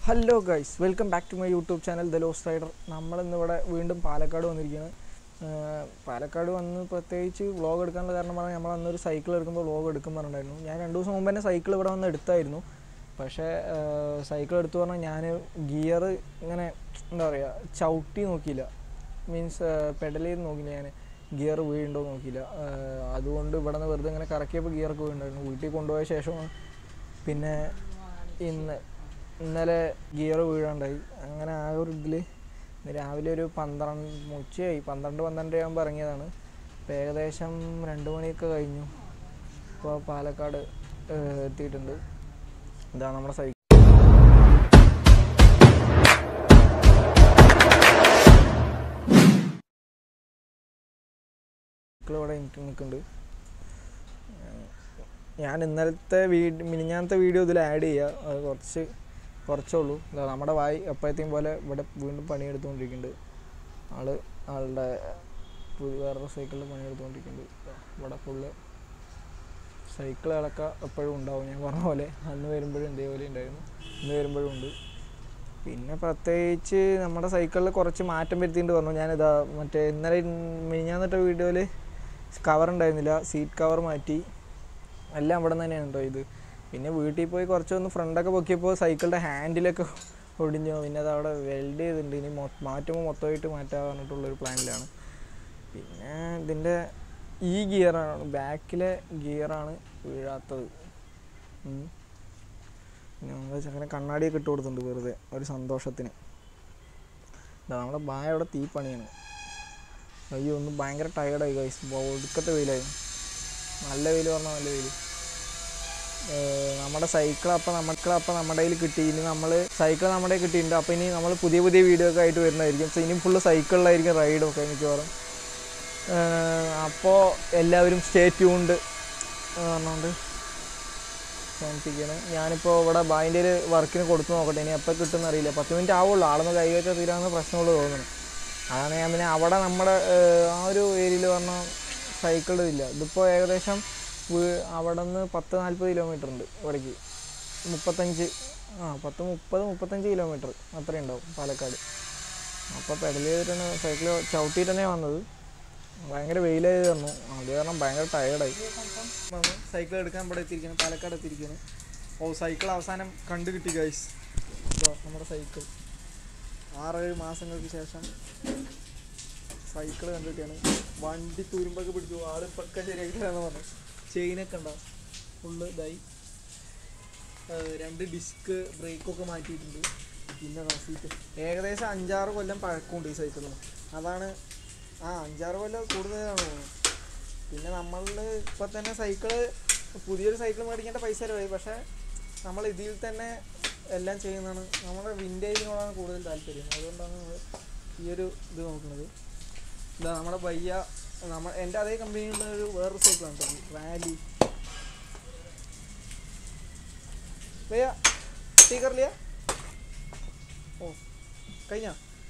Hello guys welcome back to my YouTube channel the loss rider നമ്മളിന്നിവിടെ വീണ്ടും പാലക്കാട് വന്നിരിക്കുകയാണ് ആഹ് പാലക്കാട് വന്ന് പ്രത്യേകിച്ച് വ്ളോഗ് എടുക്കാനുള്ള കാരണം പറഞ്ഞാൽ നമ്മൾ അന്നൊരു സൈക്കിൾ എടുക്കുമ്പോൾ വ്ളോഗ് എടുക്കും പറഞ്ഞിട്ടുണ്ടായിരുന്നു ഞാൻ രണ്ട് ദിവസം മുമ്പ് തന്നെ സൈക്കിൾ ഇവിടെ വന്ന് എടുത്തായിരുന്നു പക്ഷേ സൈക്കിൾ എടുത്തു പറഞ്ഞാൽ ഞാൻ ഗിയർ ഇങ്ങനെ എന്താ പറയുക ചവിട്ടി നോക്കിയില്ല മീൻസ് പെഡൽ ചെയ്ത് നോക്കിയില്ല ഞാൻ ഗിയർ വീഴുണ്ടോ നോക്കിയില്ല ആഹ് അതുകൊണ്ട് ഇവിടെ നിന്ന് വെറുതെ ഇങ്ങനെ കറക്കിയപ്പോൾ ഗിയറൊക്കെ വീഴുണ്ടായിരുന്നു വീട്ടിൽ കൊണ്ടുപോയ ശേഷമാണ് പിന്നെ ഇന്ന് ഇന്നലെ ഗിയർ വീഴാണ്ടായി അങ്ങനെ ആ ഒരു ഇതിൽ ഇന്ന് രാവിലെ ഒരു പന്ത്രണ്ട് ഉച്ചയായി പന്ത്രണ്ട് പന്ത്രണ്ട് ആകുമ്പോൾ ഇറങ്ങിയതാണ് ഇപ്പോൾ ഏകദേശം രണ്ട് മണിയൊക്കെ കഴിഞ്ഞു ഇപ്പോൾ പാലക്കാട് ഏഹ്, എത്തിയിട്ടുണ്ട് ഇതാ നമ്മുടെ സൈക്കിൾ ഇവിടെ എനിക്ക് നിൽക്കുന്നുണ്ട് ഞാൻ ഇന്നലത്തെ വീഡിയോ മിനിഞ്ഞാന്നത്തെ വീഡിയോ ഇതിൽ ആഡ് ചെയ്യുക അത് കുറച്ച് കുറച്ചേ ഉള്ളൂ എന്താ നമ്മുടെ വായി എപ്പോഴത്തെയും പോലെ ഇവിടെ വീണ്ടും പണിയെടുത്തുകൊണ്ടിരിക്കുന്നുണ്ട് ആള് ആളുടെ പുതിയ വേറൊരു സൈക്കിളിൽ പണിയെടുത്തുകൊണ്ടിരിക്കുന്നുണ്ട് ഇവിടെ ഫുള്ള് സൈക്കിളുകളൊക്കെ എപ്പോഴും ഉണ്ടാവും ഞാൻ പറഞ്ഞ പോലെ അന്ന് വരുമ്പോഴും ഇതേപോലെ ഉണ്ടായിരുന്നു ഇന്ന് വരുമ്പോഴും ഉണ്ട് പിന്നെ പ്രത്യേകിച്ച് നമ്മുടെ സൈക്കിളിൽ കുറച്ച് മാറ്റം വരുത്തിയിട്ട് പറഞ്ഞു ഞാനിതാ മറ്റേ ഇന്നലെ മിനിഞ്ഞാന്നിട്ട വീഡിയോയിൽ കവർ ഉണ്ടായിരുന്നില്ല സീറ്റ് കവർ മാറ്റി എല്ലാം ഇവിടെ നിന്ന് തന്നെയാണ് കേട്ടോ ഇത് പിന്നെ വീട്ടിൽ പോയി കുറച്ചൊന്ന് ഫ്രണ്ടൊക്കെ പൊക്കിയപ്പോൾ സൈക്കിളിൻ്റെ ഹാൻഡിലൊക്കെ ഒടിഞ്ഞു പിന്നെ അത് അവിടെ വെൽഡ് ചെയ്തിട്ടുണ്ട് ഇനി മൊ മാറ്റുമ്പോൾ മൊത്തമായിട്ട് മാറ്റാൻ പറഞ്ഞിട്ടുള്ളൊരു പ്ലാനിലാണ് പിന്നെ ഇതിൻ്റെ ഈ ഗിയറാണ് ബാക്കിലെ ഗിയറാണ് വീഴാത്തത് ഉം. പിന്നെ നമ്മൾ അങ്ങനെ കണ്ണാടിയൊക്കെ ഇട്ട് കൊടുത്തിട്ടുണ്ട് വെറുതെ ഒരു സന്തോഷത്തിന് ഇതാ നമ്മുടെ ബായ അവിടെ തീപ്പണിയാണ് അയ്യോ ഒന്ന് ഭയങ്കര ടയർഡായി ഗൈസ് ഒടുക്കത്തെ വെയിലായി നല്ല വെയിൽ പറഞ്ഞാൽ നല്ല വെയിൽ നമ്മുടെ സൈക്കിൾ അപ്പം നമുക്ക് അപ്പം നമ്മുടെ കയ്യിൽ കിട്ടി ഇനി നമ്മൾ സൈക്കിൾ നമ്മുടെ കയ്യിൽ കിട്ടിയിട്ടുണ്ട് അപ്പോൾ ഇനി നമ്മൾ പുതിയ പുതിയ വീഡിയോ ഒക്കെ ആയിട്ട് വരുന്നതായിരിക്കും സോ ഇനി ഫുള്ള് സൈക്കിളിലായിരിക്കും റൈഡും ഒക്കെ മിക്കവാറും അപ്പോൾ എല്ലാവരും സ്റ്റേ ട്യൂൺഡ് പറഞ്ഞുകൊണ്ട് കാണിപ്പിക്കുകയാണ് ഞാനിപ്പോൾ ഇവിടെ ബായിൻ്റെ വർക്കിന് കൊടുത്തു നോക്കട്ടെ ഇനി എപ്പോൾ കിട്ടുമെന്ന് അറിയില്ല പത്ത് മിനിറ്റ് ആവുള്ളൂ ആളൊന്ന് കൈകയറ്റാൻ തീരാവുന്ന പ്രശ്നമുള്ളൂ തോന്നുന്നു അതാണ് ഞാൻ പിന്നെ അവിടെ നമ്മുടെ ഏഹ്, ആ ഒരു ഏരിയയിൽ പറഞ്ഞാൽ സൈക്കിൾ ഇല്ല ഇതിപ്പോൾ ഏകദേശം വീ- അവിടെ നിന്ന് പത്ത് നാൽപ്പത് കിലോമീറ്റർ ഉണ്ട് ഇവിടേക്ക് മുപ്പത്തഞ്ച് ആ പത്ത് മുപ്പത് മുപ്പത്തഞ്ച് കിലോമീറ്റർ അത്രയും ഉണ്ടാവും പാലക്കാട് അപ്പോൾ പെഡൽ ചെയ്തിട്ടാണ് സൈക്കിൾ ചവിട്ടിയിട്ട് തന്നെ വന്നത് ഭയങ്കര വെയിലായി തന്നു അത് കാരണം ഭയങ്കര ടയേർഡായി സൈക്കിൾ എടുക്കാൻ ഇവിടെ എത്തിയിരിക്കുന്നു പാലക്കാട് എത്തിയിരിക്കുന്നു ഓ സൈക്കിൾ അവസാനം കണ്ടു കിട്ടി ഗൈസ് നമ്മുടെ സൈക്കിൾ ആറേഴ് മാസങ്ങൾക്ക് ശേഷം സൈക്കിൾ കണ്ടിട്ടാണ് വണ്ടി തുരുമ്പൊക്കെ പിടിച്ചു ആള് പക്ക ശരിയാക്കി തരാന്ന് പറഞ്ഞു ചെയിനൊക്കെ ഉണ്ടാവും ഫുള്ള് ഇതായി ഏഹ് രണ്ട് ഡിസ്ക് ബ്രേക്കൊക്കെ മാറ്റിയിട്ടുണ്ട് പിന്നെ സീറ്റ് ഏകദേശം അഞ്ചാറ് കൊല്ലം പഴക്കമുണ്ട് ഈ സൈക്കിളിന് അതാണ് ആ അഞ്ചാറ് കൊല്ലം കൂടുതലാണ് തോന്നുന്നു പിന്നെ നമ്മളിൽ ഇപ്പം തന്നെ സൈക്കിള് പുതിയൊരു സൈക്കിൾ മേടിക്കേണ്ട പൈസ ചിലവായി പക്ഷേ നമ്മൾ ഇതിൽ തന്നെ എല്ലാം ചെയ്യുന്നതാണ് നമ്മുടെ വിൻറ്റേജിനോടാണ് കൂടുതൽ താല്പര്യം അതുകൊണ്ടാണ് നമ്മൾ ഈ ഒരു ഇത് നോക്കുന്നത് ഇതാ നമ്മുടെ ബയ്യ നമ്മ എൻ്റെ അതേ കമ്പനിയിലുള്ള ഒരു വേറൊരു സൈക്കിളാണ് കേട്ടോ റാലി ബയ്യ സ്പീക്കറില്ല ഓ കഴിഞ്ഞ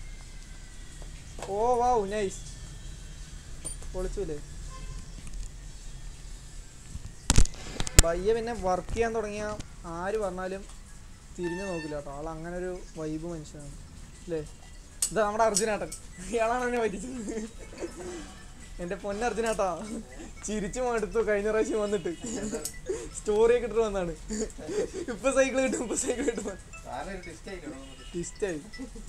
ഓ വാവ് നൈസ് പൊളിച്ചൂലേ ബയ്യ പിന്നെ വർക്ക് ചെയ്യാൻ തുടങ്ങിയ ആര് പറഞ്ഞാലും തിരിഞ്ഞു നോക്കില്ല കേട്ടോ ആൾ അങ്ങനെ ഒരു വൈബ് മനുഷ്യനാണ് അല്ലേ ഇതാ നമ്മുടെ അർജുനാട്ടൻ ഇയാളാണ് എന്നെ പറ്റിച്ചത് എൻ്റെ പൊന്ന അർജുനാട്ടാ ചിരിച്ചു മടുത്തു കഴിഞ്ഞ പ്രാവശ്യം വന്നിട്ട് സ്റ്റോറി ഒക്കെ ഇട്ടിട്ട് വന്നാണ് ഇപ്പൊ സൈക്കിൾ കിട്ടും ഇപ്പൊ സൈക്കിൾ കിട്ടും ട്വിസ്റ്റായി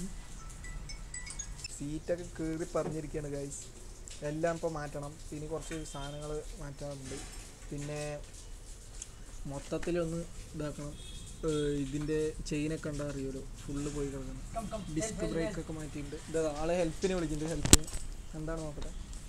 സീറ്റൊക്കെ കീറി പറഞ്ഞിരിക്കുകയാണ് ഗൈസ് എല്ലാം ഇപ്പോൾ മാറ്റണം ഇനി കുറച്ച് സാധനങ്ങൾ മാറ്റാനുണ്ട് പിന്നെ മൊത്തത്തിലൊന്ന് ഇതാക്കണം ഏഹ് ഇതിൻ്റെ ചെയിനൊക്കെ ഉണ്ടാ അറിയുമല്ലോ ഫുള്ള് പോയി കിടക്കണം ഡിസ്ക് ബ്രേക്ക് ഒക്കെ മാറ്റിയിട്ടുണ്ട് ഇതാ ആളെ ഹെൽപ്പിന് വിളിക്കുന്നുണ്ട് ഹെൽപ്പിന് എന്താണ് നോക്കട്ടെ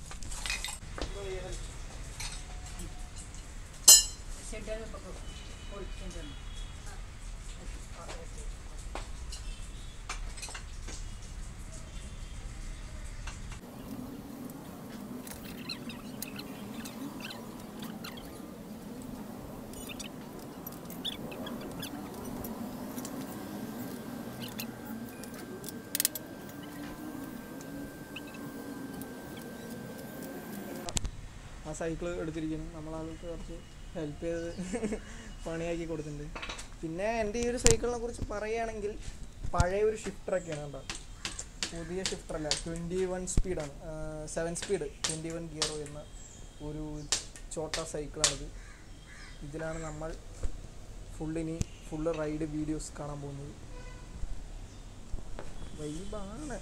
ആ സൈക്കിൾ എടുത്തിരിക്കുന്നു നമ്മളാൾക്ക് കുറച്ച് ഹെൽപ്പ് ചെയ്ത് പണിയാക്കി കൊടുത്തിട്ടുണ്ട് പിന്നെ എൻ്റെ ഈ ഒരു സൈക്കിളിനെ കുറിച്ച് പറയുകയാണെങ്കിൽ പഴയ ഒരു ഷിഫ്റ്ററൊക്കെയാണ് കണ്ടോ പുതിയ ഷിഫ്റ്ററല്ല ട്വൻറ്റി വൺ സ്പീഡാണ് seven speed twenty one gear വരുന്ന ഒരു ചോട്ട സൈക്കിളാണിത് ഇതിലാണ് നമ്മൾ ഫുള്ളിനി ഫുള്ള് റൈഡ് വീഡിയോസ് കാണാൻ പോകുന്നത് വൈബാണ്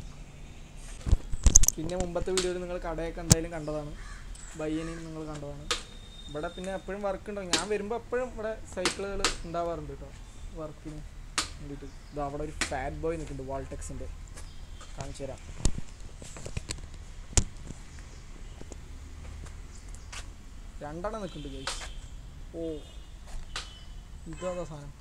പിന്നെ മുമ്പത്തെ വീഡിയോയിൽ നിങ്ങൾ കടയൊക്കെ എന്തായാലും കണ്ടതാണ് ബയ്യനെയും നിങ്ങൾ കണ്ടതാണ് ഇവിടെ പിന്നെ എപ്പോഴും വർക്ക് ഉണ്ടാവും ഞാൻ വരുമ്പോൾ എപ്പോഴും ഇവിടെ സൈക്കിളുകൾ ഉണ്ടാവാറുണ്ട് കേട്ടോ വർക്കിന് വേണ്ടിയിട്ട് ഇത് അവിടെ ഒരു ഫാറ്റ് ബോയ് നിൽക്കുന്നുണ്ട് വാൾടെക്സിൻ്റെ കാണിച്ചു തരാം രണ്ടെണ്ണം നിൽക്കുന്നുണ്ട് ഗൈസ് ഓ ഇതാ സാധനം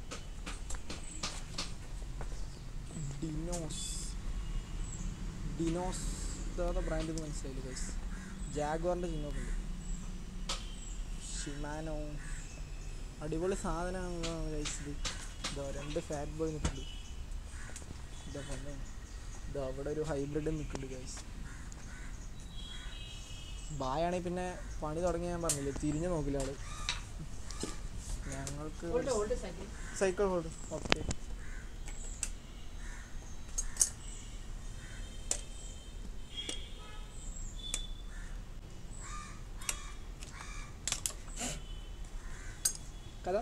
ഡിനോസ് ഡിനോസ് ഇതാ ബ്രാൻഡ് എന്ന് മനസ്സിലായില്ല ഗൈസ് ജാഗ്വാറിൻ്റെ ചിഹ്നമൊക്കെ ഉണ്ട് ഷിമാനോ അടിപൊളി സാധനമാണ് ഗൈസ് ഇത് ഇതാ രണ്ട് ഫാറ്റ് ബോയ് നിൽക്കുന്നുണ്ട് ഇതാ പൊന്നെ ഇതാ അവിടെ ഒരു ഹൈബ്രിഡ് നിൽക്കുന്നുണ്ട് ഗൈസ് ബായാണെങ്കിൽ പിന്നെ പണി തുടങ്ങി ഞാൻ പറഞ്ഞില്ലേ തിരിഞ്ഞു നോക്കില്ല ആള് ഞങ്ങൾക്ക് സൈക്കിൾ ഹോൾഡ് ഓക്കെ കഥ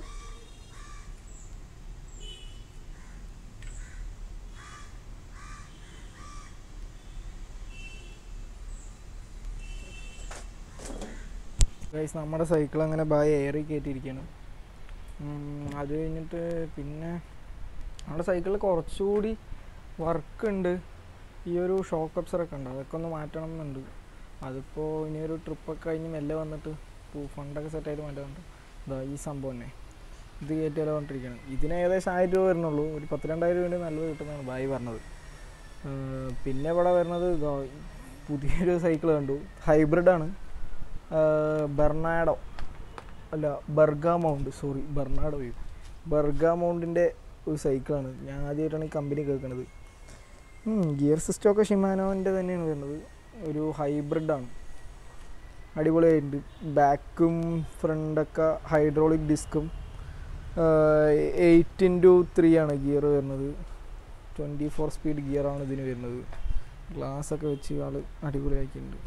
ഗൈസ് നമ്മുടെ സൈക്കിൾ അങ്ങനെ ബായ് എയറി കയറ്റിയിരിക്കുകയാണ് ഉം, അത് കഴിഞ്ഞിട്ട് പിന്നെ നമ്മുടെ സൈക്കിളിൽ കുറച്ചുകൂടി വർക്ക് ഉണ്ട് ഈ ഒരു ഷോക്ക് അപ്സറൊക്കെ ഉണ്ട് അതൊക്കെ ഒന്ന് മാറ്റണം എന്നുണ്ട് അതിപ്പോൾ ഇനി ഒരു ട്രിപ്പൊക്കെ കഴിഞ്ഞ് മെല്ലെ വന്നിട്ട് ഫണ്ടൊക്കെ സെറ്റായിട്ട് മാറ്റാറുണ്ട് ഇതാ ഈ സംഭവം തന്നെ ഇത് കയറ്റിയാലോ കൊണ്ടിരിക്കുകയാണ് ഇതിന് ഏകദേശം ആയിരം രൂപ വരുന്നുള്ളൂ ഒരു പത്ത് രണ്ടായിരം രൂപ നല്ലത് കിട്ടുന്നതാണ് ബായി പറഞ്ഞത് ഏർ പിന്നെ ഇവിടെ വരുന്നത് ഇതാ പുതിയൊരു സൈക്കിൾ കണ്ടു ഹൈബ്രിഡാണ് ബെർണാഡോ അല്ല ബർഗാമൗണ്ട് സോറി ബെർണാഡോ ബർഗാമൗണ്ടിൻ്റെ ഒരു സൈക്കിളാണ് ഞാൻ ആദ്യമായിട്ടാണ് ഈ കമ്പനി കേൾക്കുന്നത് ഗിയർ സിസ്റ്റം ഒക്കെ ഷിമാനോൻ്റെ തന്നെയാണ് വരുന്നത് ഒരു ഹൈബ്രിഡാണ് അടിപൊളിയായിട്ടുണ്ട് ബാക്കും ഫ്രണ്ടൊക്കെ ഹൈഡ്രോളിക് ഡിസ്കും എയ്റ്റ് ഇൻറ്റു ത്രീ ആണ് ഗിയർ വരുന്നത് ട്വൻറ്റി ഫോർ സ്പീഡ് ഗിയറാണ് ഇതിന് വരുന്നത് ഗ്ലാസ് ഒക്കെ വെച്ച് ആൾ അടിപൊളിയാക്കിയിട്ടുണ്ട്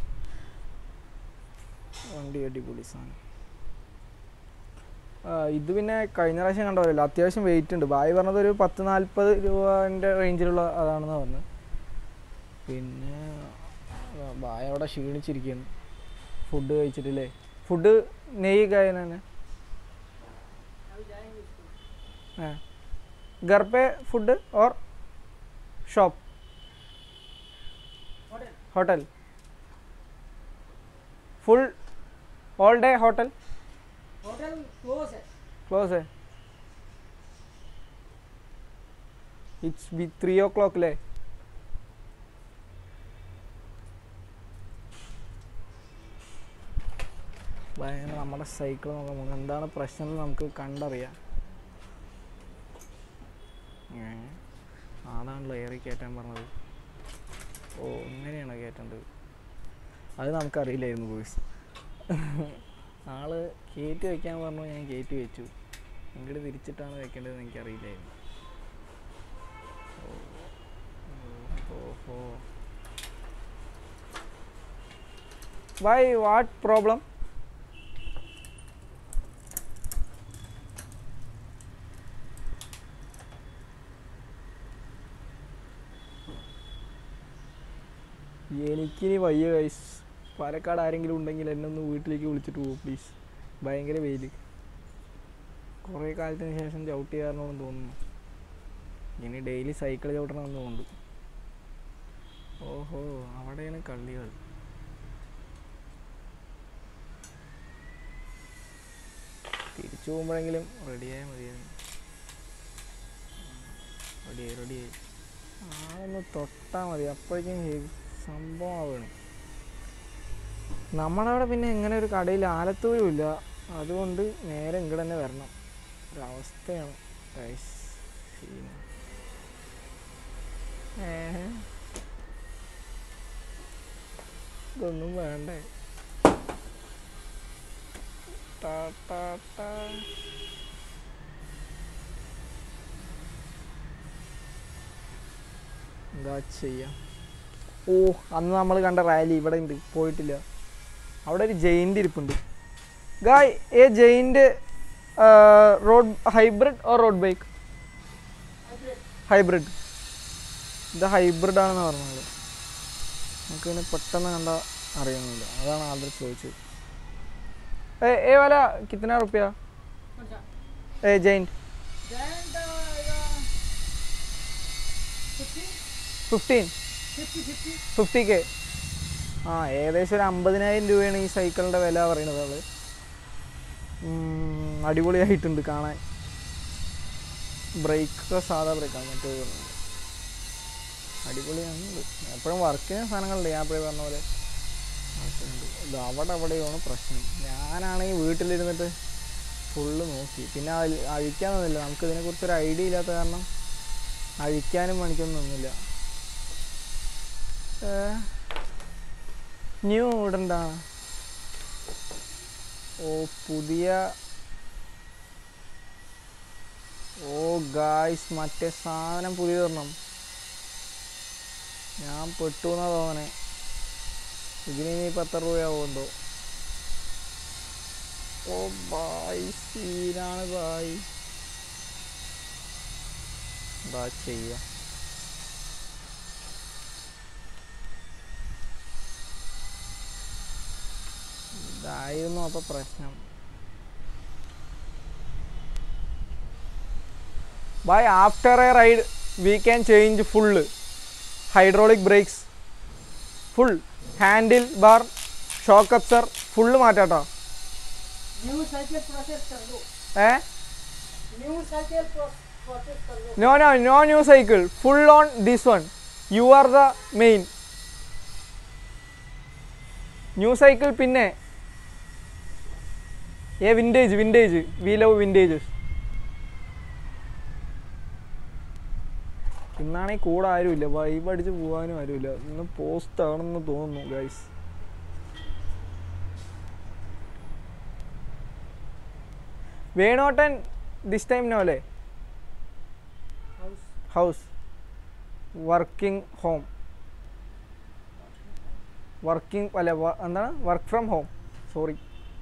വണ്ടി അടിപൊളി സാധനം ആ, ഇത് പിന്നെ കഴിഞ്ഞ പ്രാവശ്യം കണ്ട പോലെയല്ല അത്യാവശ്യം വെയിറ്റ് ഉണ്ട് ബായി പറഞ്ഞത് ഒരു പത്ത് നാൽപ്പത് രൂപൻ്റെ റേഞ്ചിലുള്ള അതാണെന്ന് പറഞ്ഞു പിന്നെ ആ, ബായ അവിടെ ക്ഷീണിച്ചിരിക്കുകയാണ് ഫുഡ് കഴിച്ചിട്ടില്ലേ ഫുഡ് നെയ്യ് കായന തന്നെ हाँ घर पे फूड और shop hotel full all day hotel hotel close है क्लोज है it's be three o'clock ले ഭയങ്കര നമ്മുടെ സൈക്കിൾ നോക്കാൻ പോകുന്നത് എന്താണ് പ്രശ്നം എന്ന് നമുക്ക് കണ്ടറിയാം ഏ, ആളാണല്ലോ ഏറി കയറ്റാൻ പറഞ്ഞത് ഓ ഇങ്ങനെയാണോ കയറ്റേണ്ടത് അത് നമുക്കറിയില്ലായിരുന്നു ബോയ്സ് ആള് കയറ്റി വയ്ക്കാൻ പറഞ്ഞു ഞാൻ കയറ്റി വെച്ചു ഇങ്ങോട്ട് തിരിച്ചിട്ടാണ് വെക്കേണ്ടതെന്ന് എനിക്കറിയില്ലായിരുന്നു ഓ, ഓഹോ വൈ വാട്ട് പ്രോബ്ലം എനിക്കിനി വയ്യ ഗൈസ് പാലക്കാട് ആരെങ്കിലും ഉണ്ടെങ്കിൽ എന്നെ ഒന്ന് വീട്ടിലേക്ക് വിളിച്ചിട്ട് പോകും പ്ലീസ് ഭയങ്കര വെയിൽ കുറേ കാലത്തിന് ശേഷം ചവിട്ടി കാരണമെന്ന് തോന്നുന്നു ഇനി ഡെയിലി സൈക്കിൾ ചവിട്ടണമെന്ന് തോന്നുന്നു ഓഹോ അവിടെയാണ് കള്ളികൾ തിരിച്ചു പോകുമ്പോഴെങ്കിലും റെഡിയായാൽ മതിയായിരുന്നു റെഡിയായി റെഡിയായി ആളൊന്ന് തൊട്ടാൽ മതി അപ്പോഴേക്കും ഹെവി സംഭവം ആവുകയാണ് നമ്മളവിടെ പിന്നെ ഇങ്ങനെ ഒരു കടയിൽ ആലത്തൂരും ഇല്ല അതുകൊണ്ട് നേരെ ഇങ്ങോട്ട് തന്നെ വരണം ഒരവസ്ഥയാണ് ഗൈസ്. സീൻ. ഏഹ്. ഇതൊന്നും വേണ്ടേ ടാ, ടാ, ടാ. എന്താ ചെയ്യാം ഓ അന്ന് നമ്മൾ കണ്ട റാലി ഇവിടെ ഉണ്ട് പോയിട്ടില്ല അവിടെ ഒരു ജയിൻ്റ് ഇരിപ്പുണ്ട് guy a giant road hybrid or road bike hybrid ഇത് ഹൈബ്രിഡ് ആണെന്ന് പറഞ്ഞത് നമുക്ക് ഇതിനെ പെട്ടെന്ന് കണ്ട അറിയുന്നില്ല അതാണ് ആദ്യം ചോദിച്ചത് ഏ ഏ വാല കിത്തന റുപ്യ कौन सा ഏ ജയിൻ്റ് Giant आएगा fifty fifteen fifty fifty fifty K ആ ഏകദേശം ഒരു അമ്പതിനായിരം രൂപയാണ് ഈ സൈക്കിളിൻ്റെ വില പറയുന്നത് ആള് ഉം, അടിപൊളിയായിട്ടുണ്ട് കാണാൻ ബ്രേക്ക് സാധാ ബ്രേക്കാണ് മറ്റേ പറഞ്ഞത് അടിപൊളിയാണ് എപ്പോഴും വർക്കിന് സാധനങ്ങളുണ്ട് ഞാൻ എപ്പോഴും പറഞ്ഞ പോലെ ഉണ്ട്. ഇത് അവിടെ അവിടെയാണ് പ്രശ്നം ഞാനാണെങ്കിൽ വീട്ടിലിരുന്നിട്ട് ഫുള്ള് നോക്കി പിന്നെ അഴി- അഴിക്കാൻ നിന്നില്ല നമുക്ക് ഇതിനെക്കുറിച്ചൊരു ഐഡിയ ഇല്ലാത്ത കാരണം അഴിക്കാനും പണിക്കൊന്നും നിന്നില്ല ന്യൂ ഇടണ്ട ഓ പുതിയ ഓ ഗായ്സ് മറ്റേ സാധനം പുതിയ തരണം ഞാൻ പെട്ടു എന്നാ തോന്നണേ ഇതിന് ഇനി പത്ത് രൂപയാവുണ്ടോ ഓ ബായ് സീനാണ് ബായ് എന്താ ചെയ്യാ ഇതായിരുന്നു അപ്പൊ പ്രശ്നം by after a ride we can change full hydraulic brakes full handlebar shock absorber full മാറ്റാട്ടോ न्यू साइकिल प्रोसेस कर दो ഏ न्यू साइकिल प्रोसेस कर दो no no no new cycle full on this one you are the main new cycle പിന്നെ a vintage vintage we love vintages ഇന്നാണെങ്കിൽ കൂടെ ആരുമില്ല vibe അടിച്ച് പോകാനും ആരുമില്ല ഇന്ന് പോസ്റ്റ് ആണെന്ന് തോന്നുന്നു ഗൈസ് വേണോട്ടൻ ദിസ് ടൈം നോ അല്ലേ house house working home working അല്ല വ- എന്താണ് വർക്ക് ഫ്രം ഹോം സോറി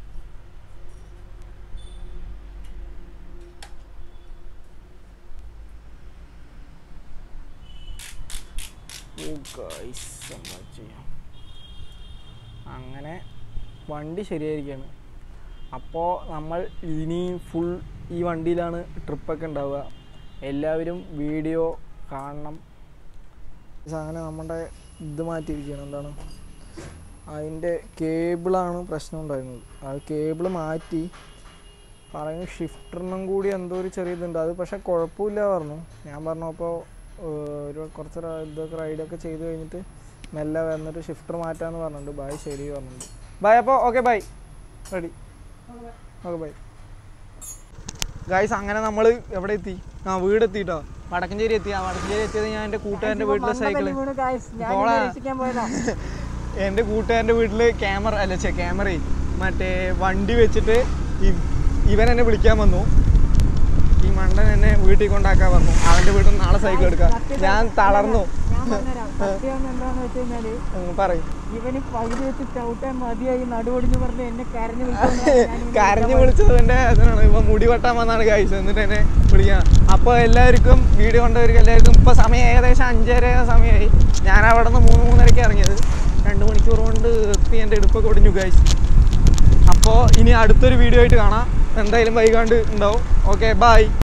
അങ്ങനെ വണ്ടി ശരിയായിരിക്കുകയാണ് അപ്പോൾ നമ്മൾ ഇനി ഫുൾ ഈ വണ്ടിയിലാണ് ട്രിപ്പൊക്കെ ഉണ്ടാവുക എല്ലാവരും വീഡിയോ കാണണം അങ്ങനെ നമ്മുടെ ഇത് മാറ്റിയിരിക്കുകയാണ് എന്താണ് അതിൻ്റെ കേബിളാണ് പ്രശ്നം ഉണ്ടായിരുന്നത് അത് കേബിൾ മാറ്റി പറയുന്നു ഷിഫ്റ്ററിനും കൂടി എന്തോ ഒരു ചെറിയ ഇതുണ്ട് അത് പക്ഷേ കുഴപ്പമില്ല പറഞ്ഞു ഞാൻ പറഞ്ഞു അപ്പോൾ ഒരു കുറച്ച് റ- ഇതൊക്കെ റൈഡൊക്കെ ചെയ്ത് കഴിഞ്ഞിട്ട് മെല്ലെ വന്നിട്ട് ഷിഫ്റ്റർ മാറ്റാമെന്ന് പറഞ്ഞിട്ടുണ്ട് ബൈ ശരി പറഞ്ഞിട്ടുണ്ട് ബൈ അപ്പോൾ okay bye ready okay bye guys അങ്ങനെ നമ്മൾ എവിടെ എത്തി ആ വീട് എത്തിട്ടോ വടക്കഞ്ചേരി എത്തി ആ വടക്കഞ്ചേരി എത്തിയത് ഞാൻ എൻ്റെ കൂട്ടുകാരൻ്റെ വീട്ടിലെ സൈക്കിള് ഞാൻ പോളാ. രക്ഷിക്കാൻ പോയതാ എൻ്റെ കൂട്ടുകാരൻ്റെ വീട്ടിൽ ക്യാമറ അല്ല ചേ ക്യാമറ മറ്റേ വണ്ടി വെച്ചിട്ട് ഇ- ഇവൻ എന്നെ വിളിക്കാൻ വന്നു ഈ മണ്ടൻ എന്നെ വീട്ടിൽ കൊണ്ടാക്കാൻ വന്നു അവൻ്റെ വീട്ടിൽ നിന്ന് നാളെ സൈക്കിൾ എടുക്കാം ഞാൻ തളർന്നു ഞാൻ പറഞ്ഞുതരാം സത്യം എന്താന്ന് വെച്ച് കഴിഞ്ഞാല് ഉം, പറയും ഇവന് പകുതി വെച്ച് ചവിട്ടാൻ മതിയായി നടുവടിഞ്ഞ് പറഞ്ഞ് എന്നെ കരഞ്ഞു വിളിച്ചോണ്ടാണ് കരഞ്ഞു വിളിച്ചതിൻ്റെ ഇതിനാണ് ഇപ്പം മുടി വെട്ടാൻ വന്നാണ് കഴിച്ചത് എന്നിട്ട് എന്നെ വിളിക്കാൻ അപ്പോൾ എല്ലാവർക്കും വീഡിയോ കണ്ടവർക്ക് എല്ലാവർക്കും ഇപ്പോൾ സമയം ഏകദേശം അഞ്ചര സമയമായി ഞാൻ അവിടെ നിന്ന് മൂന്ന് മൂന്നരയ്ക്ക് ഇറങ്ങിയത് രണ്ട് മണിക്കൂർ കൊണ്ട് എത്തി എൻ്റെ ഇടുപ്പൊക്കെ ഒടിഞ്ഞു ഗൈസ് അപ്പോൾ ഇനി അടുത്തൊരു വീഡിയോ ആയിട്ട് കാണാം എന്തായാലും വൈകാണ്ട് ഉണ്ടാവും ഓക്കെ ബൈ